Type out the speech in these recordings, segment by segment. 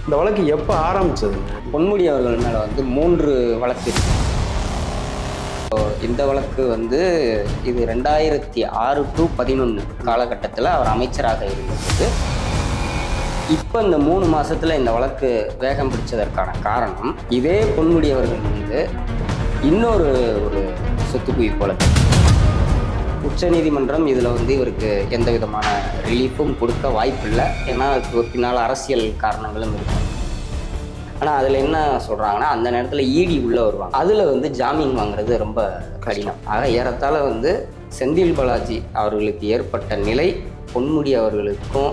இந்த வழக்கு எப்போ ஆரம்பிச்சதுங்க பொன்முடி அவர்கள் மேலே வந்து மூன்று வழக்கு இருக்கு இப்போ இந்த வழக்கு வந்து இது ரெண்டாயிரத்தி ஆறு டு பதினொன்று காலகட்டத்தில் அவர் அமைச்சராக இருந்தபோது இப்போ இந்த மூணு மாசத்துல இந்த வழக்கு வேகம் பிடிச்சதற்கான காரணம் இதே பொன்முடி அவர்கள் மீது இன்னொரு ஒரு சொத்து குவிப்பு வழக்கு உச்சநீதிமன்றம் இதில் வந்து இவருக்கு எந்த விதமான ரிலீஃபும் கொடுக்க வாய்ப்பில்லை ஏன்னா அதுக்கு பின்னால் அரசியல் காரணங்களும் இருக்கும் ஆனால் அதில் என்ன சொல்கிறாங்கன்னா அந்த நேரத்தில் ஈடி உள்ளே வருவாங்க அதில் வந்து ஜாமீன் வாங்குறது ரொம்ப கடினம் ஆக ஏறத்தாழ வந்து செந்தில் பாலாஜி அவர்களுக்கு ஏற்பட்ட நிலை பொன்முடி அவர்களுக்கும்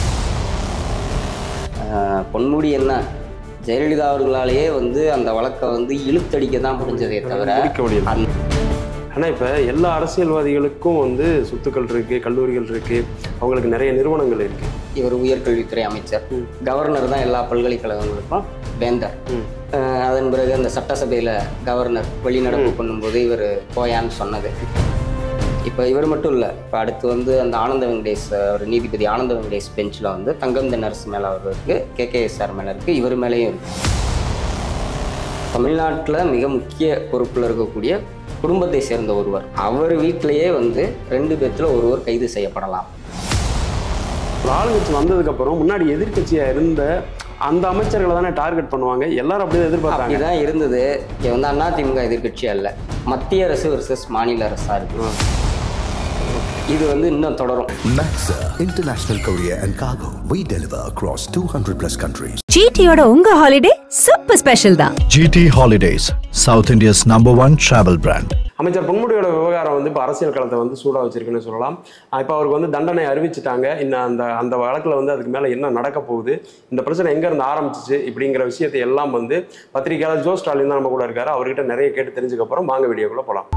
ஆஹ், பொன்முடி என்ன ஜெயலலிதா அவர்களாலேயே வந்து அந்த வழக்கை வந்து இழுத்தடிக்க தான் முடிஞ்சதே தவிர முடிக்க முடியல அந்த ஆனால் இப்போ எல்லா அரசியல்வாதிகளுக்கும் வந்து சொத்துக்கள் இருக்குது கல்லூரிகள் இருக்குது அவங்களுக்கு நிறைய நிறுவனங்கள் இருக்குது இவர் உயர்கல்வித்துறை அமைச்சர் ம். கவர்னர் தான் எல்லா பல்கலைக்கழகங்களுக்கும் வேந்தர் அஹ் அதன் பிறகு அந்த சட்டசபையில் கவர்னர் வெளிநடப்பு பண்ணும்போது இவர் போயான்னு சொன்னது இப்போ இவர் மட்டும் இல்லை இப்போ அடுத்து வந்து அந்த ஆனந்த வெங்கடேஷ் ஒரு நீதிபதி ஆனந்த வெங்கடேஷ் பெஞ்சில் வந்து தங்கம் தென்னரசு மேலே அவர் இருக்குது கேகேஎஸ்ஆர் மேலே இருக்குது இவர் மேலேயும் இருக்கு தமிழ்நாட்டில் மிக முக்கிய பொறுப்பில் இருக்கக்கூடிய குடும்பத்தை சேர்ந்த ஒருவர் அவர் வீட்டிலேயே வந்து ரெண்டு பேர்த்தில் ஒருவர் கைது செய்யப்படலாம் ஒரு ஆளுங்கட்சி வந்ததுக்கப்புறம் முன்னாடி எதிர்க்கட்சியாக இருந்த அந்த அமைச்சர்களை தானே டார்கெட் பண்ணுவாங்க எல்லாரும் அப்படியே எதிர்பார்த்தாங்க அப்படிதான் இருந்தது இங்க வந்து அதிமுக எதிர்க்கட்சியா இல்ல மத்திய அரசு வர்சஸ் மாநில அரசா இருக்கு இது வந்து இன்னும் தொடரும் Maxa International Courier and Cargo. We deliver across 200 plus countries. ஜிடியோட உங்க ஹாலிடே சூப்பர் ஸ்பெஷல் தான் GT Holidays, South India's number one travel brand. அமைச்சர் பொன்முடியோட விவகாரம் வந்து இப்போ அரசியல் களத்தை வந்து சூடாக வச்சிருக்குன்னு சொல்லலாம் இப்போ அவருக்கு வந்து தண்டனை அறிவிச்சிட்டாங்க இன்னும் அந்த அந்த வழக்கில் வந்து அதுக்கு மேலே என்ன நடக்க போகுது இந்த பிரச்சனை எங்கேருந்து ஆரம்பிச்சிச்சு இப்படிங்கிற விஷயத்தை எல்லாம் வந்து பத்திரிகையாளர் ஜோ ஸ்டாலின் தான் நம்ம கூட இருக்காரு அவர்கிட்ட நிறைய கேட்டு தெரிஞ்சுக்கப்புறம் வாங்க வீடியோக்குள்ளே போகலாம்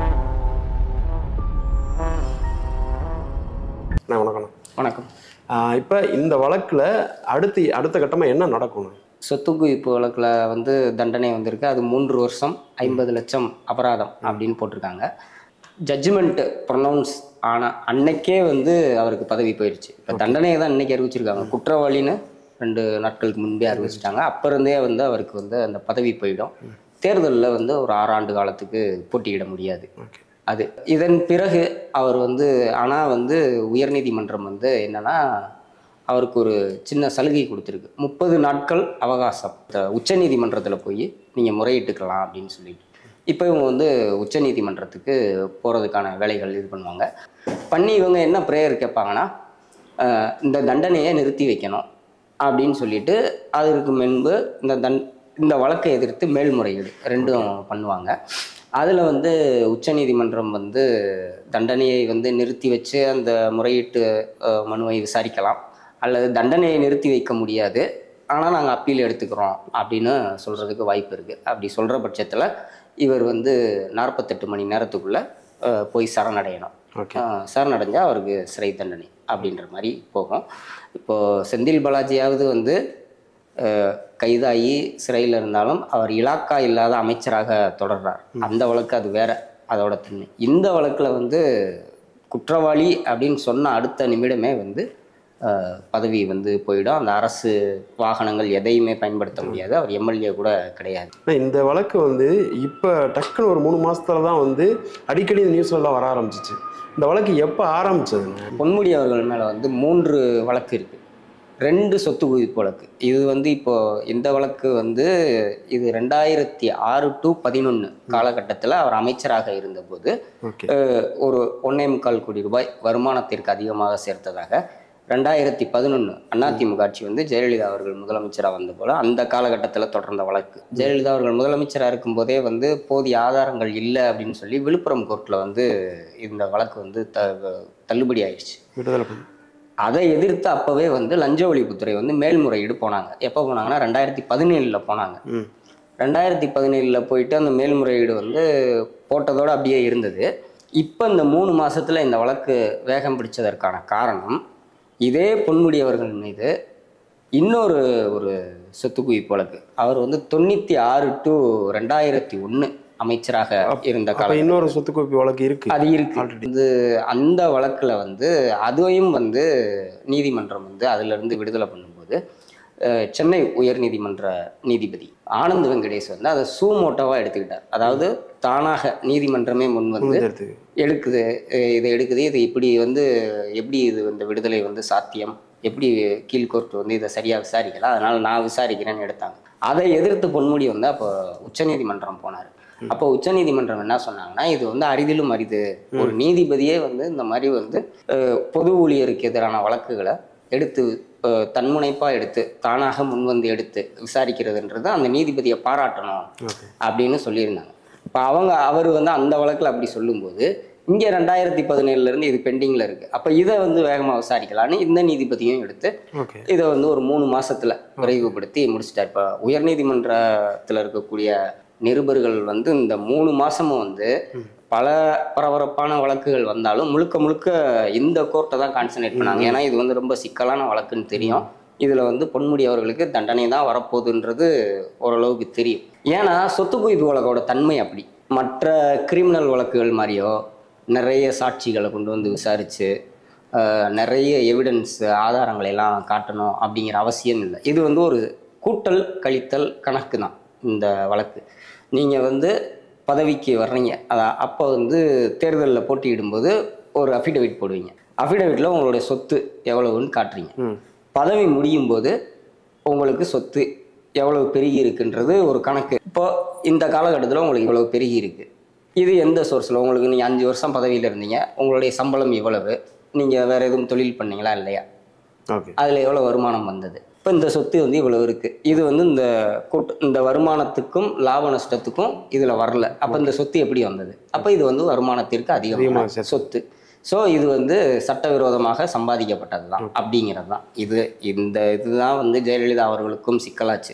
அண்ணா வணக்கம்ண்ணா வணக்கம் இப்போ இந்த வழக்கில் அடுத்து அடுத்த கட்டமாக என்ன நடக்கணும் சொத்து குவிப்பு வழக்கில் வந்து தண்டனை வந்திருக்கு அது மூன்று வருஷம் ஐம்பது லட்சம் அபராதம் அப்படின்னு போட்டிருக்காங்க ஜட்ஜ்மெண்ட் ப்ரொனவுன்ஸ் ஆன அன்னைக்கே வந்து அவருக்கு பதவி போயிடுச்சு இப்போ தண்டனையை தான் இன்னைக்கு அறிவிச்சிருக்காங்க குற்றவாளின்னு ரெண்டு நாட்களுக்கு முன்பே அறிவிச்சிட்டாங்க அப்போ இருந்தே வந்து அவருக்கு வந்து அந்த பதவி போயிடும் தேர்தலில் வந்து ஒரு ஆறாண்டு காலத்துக்கு போட்டியிட முடியாது ஓகே அது இதன் பிறகு அவர் வந்து ஆனால் வந்து உயர்நீதிமன்றம் வந்து என்னன்னா அவருக்கு ஒரு சின்ன சலுகை கொடுத்துருக்கு முப்பது நாட்கள் அவகாசம் உச்சநீதிமன்றத்தில் போய் நீங்கள் முறையிட்டுக்கலாம் அப்படின்னு சொல்லிட்டு இப்போ இவங்க வந்து உச்சநீதிமன்றத்துக்கு போகிறதுக்கான வேலைகள் இது பண்ணுவாங்க பண்ணி இவங்க என்ன ப்ரேயர் கேட்பாங்கன்னா அஹ், இந்த தண்டனையை நிறுத்தி வைக்கணும் அப்படின்னு சொல்லிட்டு அதற்கு முன்பு இந்த தன் இந்த வழக்கை எதிர்த்து மேல்முறையீடு ரெண்டும் பண்ணுவாங்க அதில் வந்து உச்சநீதிமன்றம் வந்து தண்டனையை வந்து நிறுத்தி வச்சு அந்த முறையீட்டு அஹ், மனுவை விசாரிக்கலாம் அல்லது தண்டனையை நிறுத்தி வைக்க முடியாது ஆனால் நாங்கள் அப்பீல் எடுத்துக்கிறோம் அப்படின்னு சொல்கிறதுக்கு வாய்ப்பு இருக்குது அப்படி சொல்கிற பட்சத்தில் இவர் வந்து நாற்பத்தெட்டு மணி நேரத்துக்குள்ளே போய் சரணடையணும் ஓகே ஆஹ் சரணடைஞ்சால் அவருக்கு சிறை தண்டனை அப்படின்ற மாதிரி போகும் இப்போது செந்தில் பாலாஜியாவது வந்து ஆஹ் கைதாகி சிறையில் இருந்தாலும் அவர் இலாக்கா இல்லாத அமைச்சராக தொடர்றார் அந்த வழக்கு அது வேற அதோட தன்மை இந்த வழக்கில் வந்து குற்றவாளி அப்படின்னு சொன்ன அடுத்த நிமிடமே வந்து ஆஹ் பதவி வந்து போயிடும் அந்த அரசு வாகனங்கள் எதையுமே பயன்படுத்த முடியாது அவர் எம்எல்ஏ கூட கிடையாது ஆனா, இந்த வழக்கு வந்து இப்போ டக்குன்னு ஒரு மூணு மாசத்துல தான் வந்து அடிக்கடி இந்த நியூஸ்லாம் வர ஆரம்பிச்சிச்சு இந்த வழக்கு எப்போ ஆரம்பிச்சதுங்க பொன்முடி அவர்கள் மேலே வந்து மூன்று வழக்கு இருக்குது ரெண்டு சொத்து குவிப்பு வழக்கு இது வந்து இப்போ இந்த வழக்கு வந்து இது ரெண்டாயிரத்தி ஆறு டு பதினொன்று காலகட்டத்தில் அவர் அமைச்சராக இருந்தபோது ஓகே அஹ், ஒரு ஒன்னே முக்கால் கோடி ரூபாய் வருமானத்திற்கு அதிகமாக சேர்த்ததாக ரெண்டாயிரத்தி பதினொன்று அதிமுக ஆட்சி வந்து ஜெயலலிதா அவர்கள் முதலமைச்சராக வந்த போல அந்த காலகட்டத்தில் தொடர்ந்த வழக்கு ஜெயலலிதா அவர்கள் முதலமைச்சராக இருக்கும்போதே வந்து போதிய ஆதாரங்கள் இல்லை அப்படின்னு சொல்லி விழுப்புரம் கோர்ட்டில் வந்து இந்த வழக்கு வந்து த தள்ளுபடி ஆயிடுச்சு விடுதலை பண்ணு அதை எதிர்த்து அப்போவே வந்து லஞ்ச ஒழிப்புத்துறை வந்து மேல்முறையீடு போனாங்க எப்போ போனாங்கன்னா ரெண்டாயிரத்தி பதினேழில் போனாங்க ம் ரெண்டாயிரத்தி பதினேழில் போயிட்டு அந்த மேல்முறையீடு வந்து போட்டதோடு அப்படியே இருந்தது இப்போ இந்த மூணு மாசத்துல இந்த வழக்கு வேகம் பிடிச்சதற்கான காரணம் இதே பொன்முடி அவர்கள் மீது இன்னொரு ஒரு சொத்து குவிப்பு வழக்கு அவர் வந்து தொண்ணூற்றி ஆறு டு ரெண்டாயிரத்தி ஒன்று அமைச்சராக இருந்த அப்ப காலம் இன்னொரு சொத்து குவிப்பு வழக்கு இருக்கு அது இருக்கு Already. இது அந்த வழக்குல வந்து அதையும் வந்து நீதிமன்றம் வந்து அதுல இருந்து விடுதலை பண்ணும்போது அஹ், சென்னை உயர்நீதிமன்ற நீதிபதி ஆனந்த் வெங்கடேஷ் வந்து அதை சூமோட்டோவாக எடுத்துக்கிட்டார் அதாவது தானாக நீதிமன்றமே முன் வந்து முன்னெடுத்து. எடுக்குது அஹ் இது எடுக்குது இது இப்படி வந்து எப்படி இது இந்த விடுதலை வந்து சாத்தியம் எப்படி கீழ்கோர்ட் வந்து இதை சரியாக விசாரிக்கலாம் அதனால நான் விசாரிக்கிறேன்னு எடுத்தாங்க அதை எதிர்த்து பொன்முடி வந்து அப்போ உச்சநீதிமன்றம் போனார் அப்போ உச்சநீதிமன்றம் என்ன சொன்னாங்கன்னா இது வந்து அரிதிலும் அரிது ஒரு நீதிபதியே வந்து இந்த மாதிரி வந்து அஹ், பொது ஊழியருக்கு எதிரான வழக்குகளை எடுத்து அஹ், தன்முனைப்பா எடுத்து தானாக முன்வந்து எடுத்து விசாரிக்கிறதுன்றது அந்த நீதிபதியை பாராட்டணும் அப்படின்னு சொல்லியிருந்தாங்க இப்போ அவங்க அவர் வந்து அந்த வழக்கில் அப்படி சொல்லும்போது இங்கே ரெண்டாயிரத்தி பதினேழுலேருந்து இது பெண்டிங்கில் இருக்குது அப்போ இதை வந்து வேகமாக விசாரிக்கலான்னு இந்த நீதிபதியும் எடுத்து ஓகே இதை வந்து ஒரு மூணு மாசத்துல விரைவுபடுத்தி முடிச்சிட்டார் இப்போ உயர்நீதிமன்றத்தில் இருக்கக்கூடிய நிருபர்கள் வந்து இந்த மூணு மாசமும் வந்து பல பரபரப்பான வழக்குகள் வந்தாலும் முழுக்க முழுக்க இந்த கோர்ட்டை தான் கான்சன்ட்ரேட் பண்ணாங்க ஏன்னா இது வந்து ரொம்ப சிக்கலான வழக்குன்னு தெரியும் இதில் வந்து பொன்முடி அவர்களுக்கு தண்டனை தான் வரப்போகுதுன்றது ஓரளவுக்கு தெரியும் ஏன்னா சொத்து குவிப்பு வழக்கோட தன்மை அப்படி மற்ற கிரிமினல் வழக்குகள் மாதிரியோ நிறைய சாட்சிகளை கொண்டு வந்து விசாரித்து நிறைய எவிடன்ஸ் ஆதாரங்களை எல்லாம் காட்டணும் அப்படிங்கிற அவசியம் இல்லை இது வந்து ஒரு கூட்டல் கழித்தல் கணக்கு தான் இந்த வழக்கு நீங்கள் வந்து பதவிக்கு வர்றீங்க அதான் அப்போ வந்து தேர்தலில் போட்டியிடும்போது ஒரு அஃபிடவிட் போடுவீங்க அஃபிடவிட்டில் உங்களுடைய சொத்து எவ்வளவுன்னு காட்டுறீங்க பதவி முடியும் போது உங்களுக்கு சொத்து எவ்வளவு பெருகி இருக்குன்றது ஒரு கணக்கு இப்போ இந்த காலகட்டத்தில் உங்களுக்கு இவ்வளவு பெருகி இருக்கு இது எந்த சோர்ஸில் உங்களுக்கு நீங்கள் அஞ்சு வருஷம் பதவியில் இருந்தீங்க உங்களுடைய சம்பளம் இவ்வளவு நீங்கள் வேறு எதுவும் தொழில் பண்ணீங்களா இல்லையா ஓகே அதில் எவ்வளோ வருமானம் வந்தது இப்போ இந்த சொத்து வந்து இவ்வளோ இருக்குது இது வந்து இந்த கூட்டு இந்த வருமானத்துக்கும் லாப நஷ்டத்துக்கும் இதில் வரல அப்போ இந்த சொத்து எப்படி வந்தது அப்போ இது வந்து வருமானத்திற்கு அதிகமான அதிகமாக சேர்த்து. சொத்து ஸோ இது வந்து சட்டவிரோதமாக சம்பாதிக்கப்பட்டது தான் அப்படிங்கிறது தான் இது இந்த இதுதான் வந்து ஜெயலலிதா அவர்களுக்கும் சிக்கலாச்சு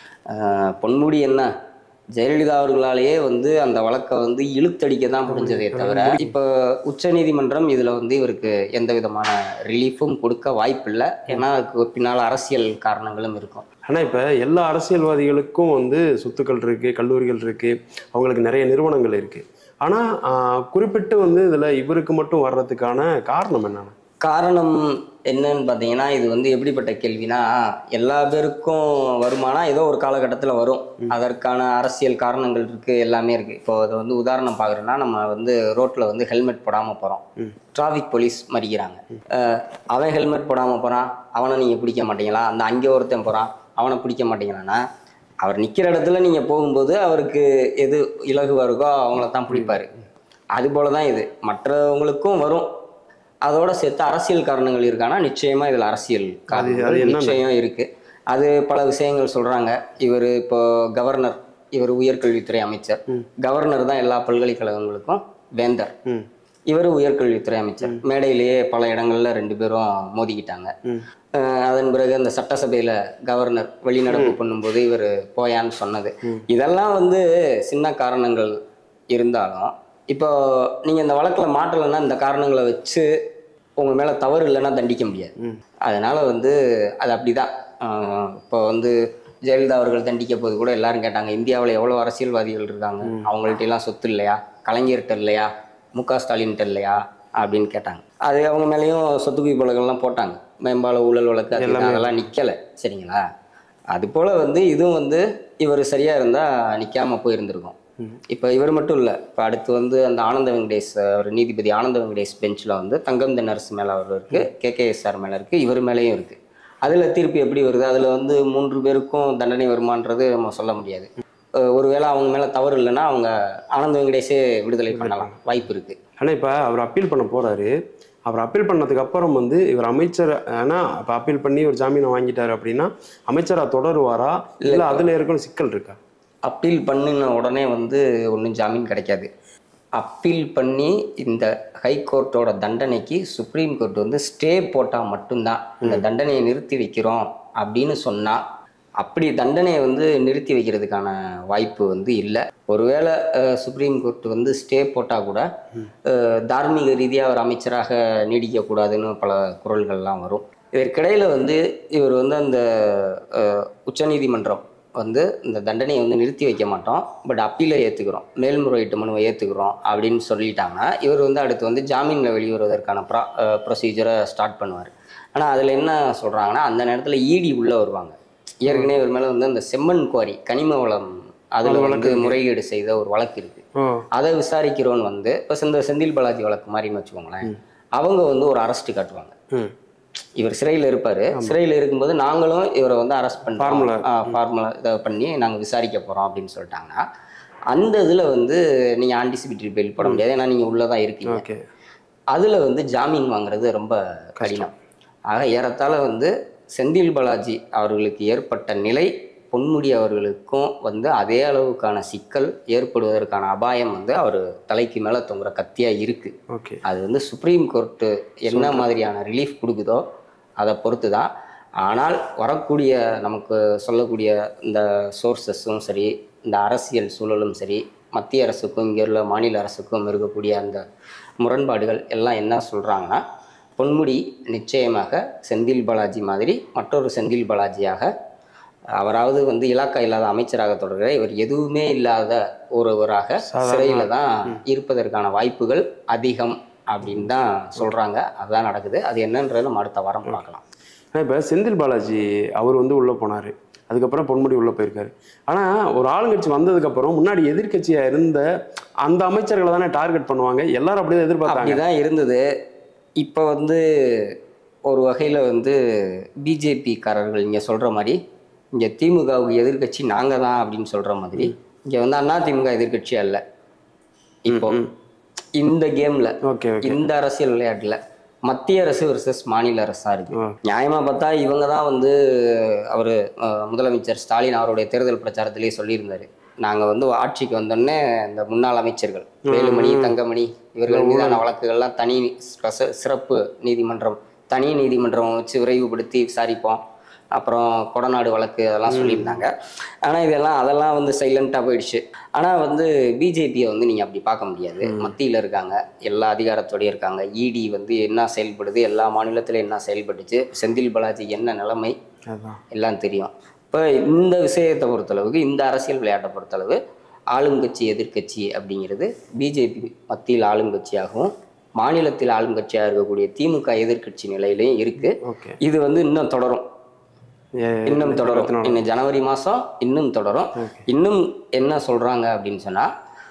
ஆஹ் பொன்முடி என்ன ஜெயலலிதா அவர்களாலேயே வந்து அந்த வழக்கை வந்து இழுத்தடிக்க தான் முடிஞ்சதே தவிர இப்போ உச்சநீதிமன்றம் இதில் வந்து இவருக்கு எந்த விதமான ரிலீஃபும் கொடுக்க வாய்ப்பில்லை ஏன்னா அதுக்கு பின்னால் அரசியல் காரணங்களும் இருக்கும் ஆனா இப்ப எல்லா அரசியல்வாதிகளுக்கும் வந்து சொத்துக்கள் இருக்கு கல்லூரிகள் இருக்கு அவங்களுக்கு நிறைய நிறுவனங்கள் இருக்கு ஆனா ஆஹ், குறிப்பிட்டு வந்து இதுல இவருக்கு மட்டும் வர்றதுக்கான காரணம் என்னன்னா காரணம் என்னன்னு பார்த்தீங்கன்னா இது வந்து எப்படிப்பட்ட கேள்வினா எல்லா பேருக்கும் வருமானா ஏதோ ஒரு காலகட்டத்தில் வரும் அதற்கான அரசியல் காரணங்கள் இருக்குது எல்லாமே இருக்குது இப்போ அதை வந்து உதாரணம் பார்க்குறோன்னா நம்ம வந்து ரோட்டில் வந்து ஹெல்மெட் போடாமல் போகிறோம் டிராஃபிக் போலீஸ் மறிக்கிறாங்க அஹ் அவன் ஹெல்மெட் போடாமல் போகிறான் அவனை நீங்கள் பிடிக்க மாட்டீங்களா அந்த அங்கே ஒருத்தன் போகிறான் அவனை பிடிக்க மாட்டீங்களான்னா அவர் நிற்கிற இடத்துல நீங்கள் போகும்போது அவருக்கு எது இலகுவாக இருக்கோ அவங்கள தான் பிடிப்பாரு அது போல தான் இது மற்றவங்களுக்கும் வரும் அதோட சேர்த்து அரசியல் காரணங்கள் இருக்கானா நிச்சயமா இதுல அரசியல் காரணங்கள் அது என்னென்ன? நிச்சயம் இருக்கு அது பல விஷயங்கள் சொல்றாங்க இவர் இப்போ கவர்னர் இவர் உயர்கல்வித்துறை அமைச்சர் கவர்னர் தான் எல்லா பல்கலைக்கழகங்களுக்கும் வேந்தர் ம். இவர் உயர்கல்வித்துறை அமைச்சர் மேடையிலேயே பல இடங்கள்ல ரெண்டு பேரும் மோதிக்கிட்டாங்க அஹ் அதன் பிறகு அந்த சட்டசபையில கவர்னர் வெளிநடப்பு பண்ணும்போது இவர் போயான்னு சொன்னது இதெல்லாம் வந்து சின்ன காரணங்கள் இருந்தாலும் இப்போ நீங்க இந்த வழக்குல மாட்டலைன்னா இந்த காரணங்களை வச்சு உங்க மேல தவறு இல்லைன்னா தண்டிக்க முடியாது அதனால வந்து அது அப்படிதான் அஹ் இப்போ வந்து ஜெயலலிதா அவர்கள் தண்டிக்க போது கூட எல்லாரும் கேட்டாங்க இந்தியாவில் எவ்வளோ அரசியல்வாதிகள் இருக்காங்க அவங்கள்ட்ட எல்லாம் சொத்து இல்லையா கலைஞர்கிட்ட இல்லையா மு க ஸ்டாலின்கிட்ட இல்லையா அப்படின்னு கேட்டாங்க அது அவங்க மேலேயும் சொத்து குவிப்பு வழக்கெல்லாம் போட்டாங்க மேம்பால ஊழல் வழக்கு அது இது அதெல்லாம் நிற்கலை சரிங்களா அது போல் வந்து இதுவும் வந்து இவர் சரியாக இருந்தால் நிற்காம போயிருந்திருக்கும் இப்போ இவர் மட்டும் இல்லை இப்போ அடுத்து வந்து அந்த ஆனந்த வெங்கடேஷ் ஒரு நீதிபதி ஆனந்த வெங்கடேஷ் பெஞ்சில் வந்து தங்கம் தென்னரசு மேலே அவர் இருக்குது கேகேஎஸ்ஆர் மேலே இருக்குது இவர் மேலேயும் இருக்குது அதில் தீர்ப்பு எப்படி வருது அதில் வந்து மூன்று பேருக்கும் தண்டனை வருமானது நம்ம சொல்ல முடியாது அஹ் ஒருவேளை அவங்க மேலே தவறு இல்லைன்னா அவங்க ஆனந்த வெங்கடேஷே விடுதலை பண்ணலாம் வாய்ப்பு இருக்குது ஆனா இப்ப அவர் அப்பீல் பண்ண போறாரு அவர் அப்பீல் பண்ணதுக்கு அப்புறம் வந்து இவர் அமைச்சர் ஆனா இப்ப அப்பீல் பண்ணி ஒரு ஜாமீனை வாங்கிட்டாரு அப்படின்னா அமைச்சரா தொடருவாரா இல்ல அதுல இருக்கிற சிக்கல் இருக்கா அப்பீல் பண்ணின உடனே வந்து ஒன்றும் ஜாமீன் கிடைக்காது அப்பீல் பண்ணி இந்த ஹைகோர்ட்டோட தண்டனைக்கு சுப்ரீம் கோர்ட் வந்து ஸ்டே போட்டால் மட்டும்தான் இந்த தண்டனையை நிறுத்தி வைக்கிறோம் அப்படின்னு சொன்னால் அப்படி தண்டனையை வந்து நிறுத்தி வைக்கிறதுக்கான வாய்ப்பு வந்து இல்லை ஒருவேளை அஹ், சுப்ரீம் கோர்ட் வந்து ஸ்டே போட்டால் கூட அஹ், தார்மீக ரீதியாக அவர் அமைச்சராக நீடிக்கக்கூடாதுன்னு பல குரல்கள்லாம் வரும் இதற்கிடையில் வந்து இவர் வந்து அந்த அஹ், உச்சநீதிமன்றம் வந்து இந்த தண்டனையை வந்து நிறுத்தி வைக்க மாட்டோம் பட் அப்பீலை ஏற்றுக்கிறோம் மேல்முறையீட்டு மனுவை ஏற்றுக்கிறோம் அப்படின்னு சொல்லிட்டாங்கன்னா இவர் வந்து அடுத்து வந்து ஜாமீனில் வெளிவருவதற்கான ப்ரா ப்ரொசீஜரை ஸ்டார்ட் பண்ணுவார் ஆனால் அதில் என்ன சொல்கிறாங்கன்னா அந்த நேரத்தில் இடி உள்ளே வருவாங்க ஏற்கனவே இவர் மேலே வந்து அந்த செம்மண் குவாரி கனிம வளம் அதில் வந்து முறையீடு செய்த ஒரு வழக்கு இருக்கு ஓ அதை விசாரிக்கிறோன்னு வந்து இப்போ இந்த செந்தில் பாலாஜி வழக்கு மாதிரின்னு வச்சுக்கோங்களேன் அவங்க வந்து ஒரு அரெஸ்ட் காட்டுவாங்க ம் இவர் சிறையில் இருப்பார் சிறையில் இருக்கும்போது நாங்களும் இவரை வந்து அரெஸ்ட் Formula. பண்ணி ஃபார்முலா இதை பண்ணி நாங்கள் விசாரிக்க போகிறோம் அப்படின்னு சொல்லிட்டாங்கன்னா அந்த இதில் வந்து நீங்கள் ஆன்டிசிபேட்டரி பெயில் போட முடியாது ஏன்னா நீங்கள் உள்ளே தான் இருக்கீங்க ஓகே அதில் வந்து ஜாமீன் வாங்குறது ரொம்ப கடினம் ஆக ஏறத்தாழ வந்து செந்தில் பாலாஜி அவர்களுக்கு ஏற்பட்ட நிலை பொன்முடி அவர்களுக்கும் வந்து அதே அளவுக்கான சிக்கல் ஏற்படுவதற்கான அபாயம் வந்து அவர் தலைக்கு மேலே தொங்குற கத்தியாக இருக்குது ஓகே அது வந்து சுப்ரீம் கோர்ட்டு என்ன மாதிரியான ரிலீஃப் கொடுக்குதோ அதை பொறுத்து தான் ஆனால் வரக்கூடிய நமக்கு சொல்லக்கூடிய இந்த சோர்சஸும் சரி இந்த அரசியல் சூழலும் சரி மத்திய அரசுக்கும் இங்கே உள்ள மாநில அரசுக்கும் இருக்கக்கூடிய அந்த முரண்பாடுகள் எல்லாம் என்ன சொல்கிறாங்கன்னா பொன்முடி நிச்சயமாக செந்தில் பாலாஜி மாதிரி மற்றொரு செந்தில் பாலாஜியாக அவராவது வந்து இலாக்கா இல்லாத அமைச்சராக தொடர்கிற இவர் எதுவுமே இல்லாத ஒருவராக சிறையில் தான் இருப்பதற்கான வாய்ப்புகள் அதிகம் அப்படின்னு தான் சொல்கிறாங்க அதுதான் நடக்குது அது என்னன்றது நம்ம அடுத்த வாரம் பார்க்கலாம் ஆனால் இப்போ செந்தில் பாலாஜி அவர் வந்து உள்ளே போனார் அதுக்கப்புறம் பொன்முடி உள்ளே போயிருக்காரு ஆனால் ஒரு ஆளுங்கட்சி வந்ததுக்கப்புறம் முன்னாடி எதிர்க்கட்சியாக இருந்த அந்த அமைச்சர்களை தானே டார்கெட் பண்ணுவாங்க எல்லாரும் அப்படியே தான் எதிர்பார்த்தாங்க அப்படிதான் இருந்தது இப்போ வந்து ஒரு வகையில் வந்து பிஜேபிக்காரர்கள் இங்கே சொல்கிற மாதிரி இங்கே திமுகவுக்கு எதிர்க்கட்சி நாங்கள் தான் அப்படின்னு சொல்கிற மாதிரி இங்கே வந்து அண்ணா திமுக எதிர்க்கட்சி அல்ல இப்போ இந்த கேமில் ஓகே ஓகே இந்த அரசியல் விளையாட்டுல மத்திய அரசு வர்சஸ் மாநில அரசா இருக்கு ஆ. நியாயமா பார்த்தா இவங்க தான் வந்து அவர் முதலமைச்சர் ஸ்டாலின் அவருடைய தேர்தல் பிரச்சாரத்திலேயே சொல்லியிருந்தாரு நாங்க வந்து ஆட்சிக்கு வந்தோடனே இந்த முன்னாள் அமைச்சர்கள் வேலுமணி தங்கமணி இவர்கள் மீதான வழக்குகள்லாம் தனி ஸ்பெஷ- சிறப்பு நீதிமன்றம் தனி நீதிமன்றம் வச்சு விரைவுபடுத்தி விசாரிப்போம் அப்புறம் கொடநாடு வழக்கு அதெல்லாம் சொல்லியிருந்தாங்க ஆனால் இதெல்லாம் அதெல்லாம் வந்து சைலண்ட்டாக போயிடுச்சு ஆனால் வந்து பிஜேபியை வந்து நீங்கள் அப்படி பார்க்க முடியாது மத்தியில் இருக்காங்க எல்லா அதிகாரத்தோடயும் இருக்காங்க இடி வந்து என்ன செயல்படுது எல்லா மாநிலத்திலும் என்ன செயல்பட்டுச்சு செந்தில் பாலாஜி என்ன நிலைமை அதான் எல்லாம் தெரியும் இப்போ இந்த விஷயத்தை பொறுத்தளவுக்கு இந்த அரசியல் விளையாட்டை பொறுத்தளவு ஆளுங்கட்சி எதிர்க்கட்சி அப்படிங்கிறது பிஜேபி மத்தியில் ஆளுங்கட்சியாகவும் மாநிலத்தில் ஆளுங்கட்சியாக இருக்கக்கூடிய திமுக எதிர்க்கட்சி நிலையிலையும் இருக்கு ஓகே இது வந்து இன்னும் தொடரும் ஏ- இன்னும் தொடரும் இருபத்தி நாலு. இன்னும் ஜனவரி மாதம் இன்னும் தொடரும் இன்னும் என்ன சொல்கிறாங்க அப்படின்னு சொன்னால்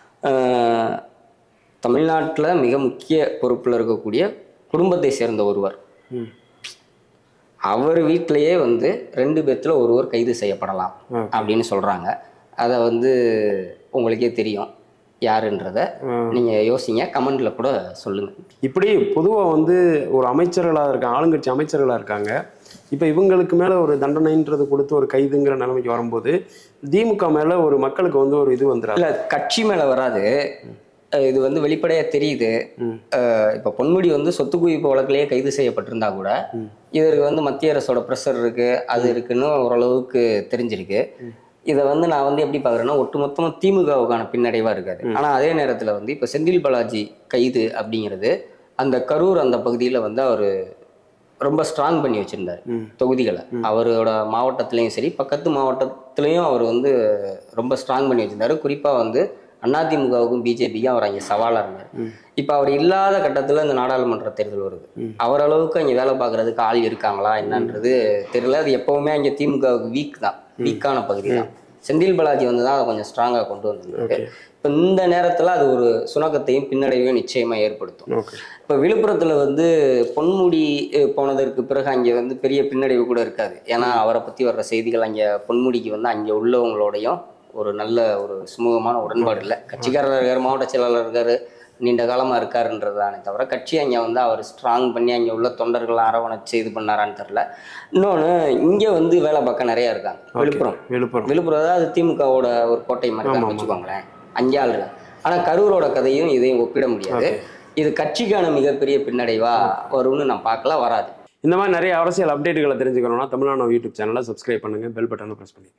தமிழ்நாட்டில் மிக முக்கிய பொறுப்பில் இருக்கக்கூடிய குடும்பத்தை சேர்ந்த ஒருவர் ம். அவர் வீட்டிலேயே வந்து ரெண்டு பேர்த்தில் ஒருவர் கைது செய்யப்படலாம் Okay. அப்படின்னு சொல்கிறாங்க அதை வந்து உங்களுக்கே தெரியும் யாருன்றத நீங்கள் யோசிங்க கமெண்டில் கூட சொல்லுங்கள் இப்படி பொதுவாக வந்து ஒரு அமைச்சர்களாக இருக்காங்க ஆளுங்கட்சி அமைச்சர்களாக இருக்காங்க இப்போ இவங்களுக்கு மேலே ஒரு தண்டனைன்றது கொடுத்து ஒரு கைதுங்கிற நிலைமைக்கு வரும்போது திமுக மேலே ஒரு மக்களுக்கு வந்து ஒரு இது வந்துடாது இல்லை கட்சி மேலே வராது அஹ் இது வந்து வெளிப்படையாக தெரியுது அஹ் இப்போ பொன்முடி வந்து சொத்து குவிப்பு வழக்கிலேயே கைது செய்யப்பட்டிருந்தா கூட இதற்கு வந்து மத்திய அரசோட ப்ரெஷர் இருக்கு அது இருக்குன்னு ஓரளவுக்கு தெரிஞ்சிருக்கு இதை வந்து நான் வந்து எப்படி பார்க்குறேன்னா ஒட்டுமொத்தமாக திமுகவுக்கான பின்னடைவாக இருக்காது ஆனால் அதே நேரத்தில் வந்து இப்போ செந்தில் பாலாஜி கைது அப்படிங்கிறது அந்த கரூர் அந்த பகுதியில் வந்து அவர் ரொம்ப ஸ்ட்ராங் பண்ணி வச்சிருந்தார் தொகுதிகளை அவரோட மாவட்டத்திலையும் சரி பக்கத்து மாவட்டத்திலையும் அவர் வந்து ரொம்ப ஸ்ட்ராங் பண்ணி வச்சிருந்தாரு குறிப்பாக வந்து அதிமுகவுக்கும் பிஜேபிக்கும் அவர் அங்கே சவாலாக இருந்தார் இப்போ அவர் இல்லாத கட்டத்தில் இந்த நாடாளுமன்ற தேர்தல் வருது அவர் அளவுக்கு அங்கே வேலை பார்க்கறதுக்கு ஆள் இருக்காங்களா என்னன்றது தெரியல அது எப்பவுமே அங்கே திமுகவுக்கு வீக் தான் வீக்கான பகுதி தான் செந்தில் பாலாஜி வந்து தான் அதை கொஞ்சம் ஸ்ட்ராங்காக கொண்டு வந்திருக்கு இப்போ இந்த நேரத்தில் அது ஒரு சுணக்கத்தையும் பின்னடைவையும் நிச்சயமாக ஏற்படுத்தும் ஓகே இப்போ விழுப்புரத்தில் வந்து பொன்முடி அஹ், போனதற்கு பிறகு அங்கே வந்து பெரிய பின்னடைவு கூட இருக்காது ஏன்னா அவரை பற்றி வர்ற செய்திகள் அங்கே பொன்முடிக்கு வந்து அங்கே உள்ளவங்களோடையும் ஒரு நல்ல ஒரு சுமூகமான உடன்பாடு இல்லை கட்சிக்காரர் இருக்கார் மாவட்ட செயலாளர் இருக்கார் நீண்ட காலமாக இருக்காருன்றதானே தவிர கட்சி அங்கே வந்து அவர் ஸ்ட்ராங் பண்ணி அங்கே உள்ள தொண்டர்களை அரவணைச்சு இது பண்ணாரான்னு தெரில இன்னொன்று இங்கே வந்து வேலை பார்க்க நிறையா இருக்காங்க விழுப்புரம் விழுப்புரம் விழுப்புரம் தான் அது திமுகவோட ஒரு கோட்டை மாதிரி தான் வச்சுக்கோங்களேன் அங்கே ஆள் இருக்கு ஆனால் கரூரோட கதையும் இதையும் ஒப்பிட முடியாது இது கட்சிக்கான மிகப்பெரிய பின்னடைவா வரும்னு நான் பார்க்கல வராது இந்த மாதிரி நிறைய அரசியல் அப்டேட்டுகளை தெரிஞ்சுக்கணும்னா தமிழ்நாடு யூடியூப் சேனலை சப்ஸ்கிரைப் பண்ணுங்க பெல் பட்டனை ப்ரெஸ் பண்ணி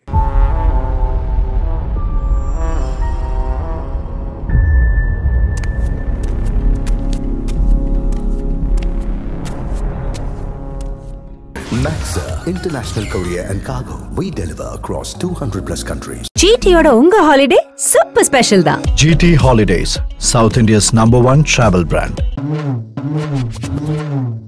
Maxa International Courier and Cargo. We deliver across 200 plus countries. ஜிடியோட உங்க ஹாலிடே சூப்பர் ஸ்பெஷல் தான் GT Holidays, South India's number one travel brand.